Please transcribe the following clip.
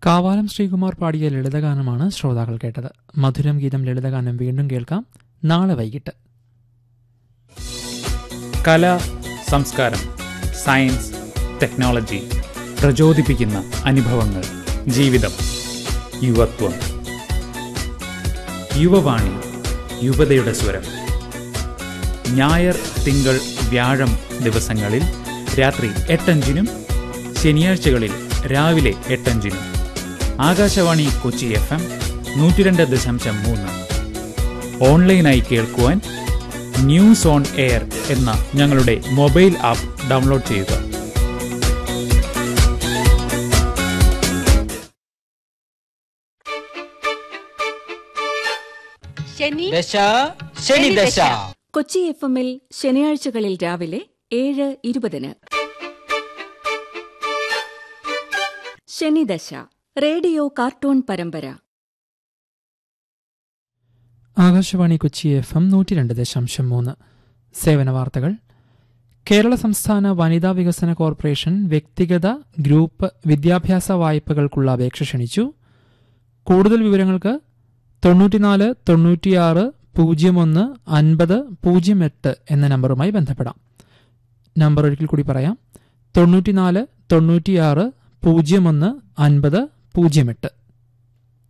കാവാലം ശ്രീകുമാർ പാടിയ ലളിതഗാനമാണ് ശ്രോതാക്കൾ കേട്ടത് മധുരം ഗീതം ലളിതഗാനം വീണ്ടും കേൾക്കാം നാളെ വൈകിട്ട് കല സംസ്കാരം സയൻസ് ടെക്നോളജി പ്രചോദിപ്പിക്കുന്ന അനുഭവങ്ങൾ ജീവിതം യുവത്വം യുവവാണി യുവതയുടെ സ്വരം ഞായർ തിങ്കൾ വ്യാഴം ദിവസങ്ങളിൽ രാത്രി എട്ടഞ്ചിനും ശനിയാഴ്ചകളിൽ രാവിലെ എട്ടഞ്ചിനും ആകാശവാണി കൊച്ചി എഫ് എം നൂറ്റിരണ്ട് ദശാംശം മൂന്ന് ഓൺലൈനായി കേൾക്കുവാൻ ന്യൂസ് ഓൺ എയർ എന്ന ഞങ്ങളുടെ മൊബൈൽ ആപ്പ് ഡൗൺലോഡ് ചെയ്യുക ശനി ദശ ശനി ദശ കൊച്ചി എഫ് എമ്മിൽ ശനിയാഴ്ചകളിൽ രാവിലെ ഏഴ് ഇരുപതിന് ശനിദശ റേഡിയോ കാർട്ടൂൺ പരമ്പര ആകാശവാണി കൊച്ചി എഫ് എം നൂറ്റി രണ്ട് ദശാംശം മൂന്ന് സേവന വാർത്തകൾ കേരള സംസ്ഥാന വനിതാ വികസന കോർപ്പറേഷൻ വ്യക്തിഗത ഗ്രൂപ്പ് വിദ്യാഭ്യാസ വായ്പകൾക്കുള്ള അപേക്ഷ ക്ഷണിച്ചു കൂടുതൽ വിവരങ്ങൾക്ക് തൊണ്ണൂറ്റിനാല് തൊണ്ണൂറ്റിയാറ് പൂജ്യം ഒന്ന് അൻപത് പൂജ്യം എട്ട് എന്ന നമ്പറുമായി ബന്ധപ്പെടാം നമ്പർ ഒരിക്കൽ കൂടി പറയാം തൊണ്ണൂറ്റിനാല് തൊണ്ണൂറ്റിയാറ് പൂജ്യം ഒന്ന് അൻപത് പൂജ്യം എട്ട്